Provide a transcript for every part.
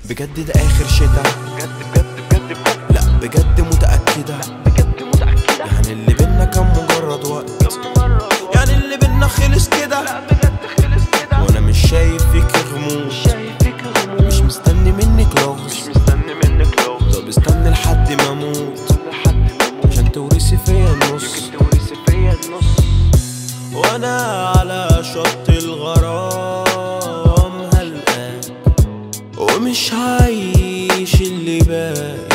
بجد ده اخر شتا بجد بجد بجد بجد لا بجد متأكدة بجد متأكدة يعني اللي بينا كان مجرد وقت كم مرة يعني اللي بينا خلص كده لا بجد خلص كده وانا مش شايف فيك غموض شايفك غموض مش مستني منك لغز مش مستني منك لغز طب استني لحد ما اموت لحد ما اموت عشان تورثي فيا النص يمكن تورثي فيا النص وانا على شط الغرام هلقاك ومش هعيش اللي باقي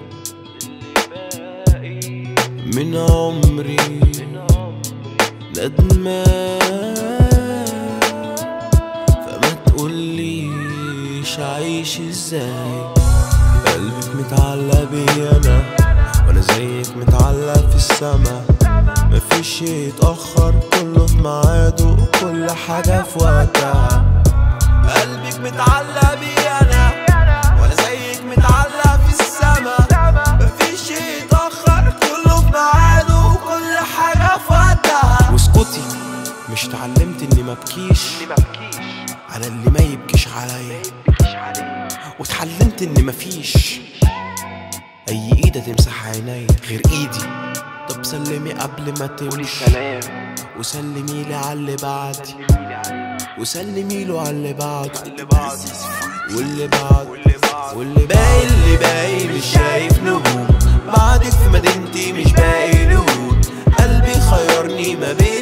باقي من عمري من عمري ندمان فما تقوليش عايش ازاي قلبك متعلق بيا انا وانا زيك متعلق في السما مفيش شي يتأخر كله في ميعاده وكل حاجة في وقتها قلبك متعلق بيا انا وانا زيك متعلق في السما مفيش شي يتأخر كله في ميعاده وكل حاجة في وقتها واسكتي مش اتعلمت اني مبكيش اللي ما بكيش على اللي ما يبكيش عليا بكيش عليه واتعلمت ان مفيش اي ايدة تمسح عيني غير ايدي طب سلمي قبل ما قولي تمشي سلام وسلمي لي على اللي بعدي سلميلي عليه وسلمي له على اللي بعده اللي بعد واللي بعد واللي بعد واللي باقي اللي باقي مش شايف نجوم بعدك في مدينتي مش باقي لون قلبي خيرني ما بين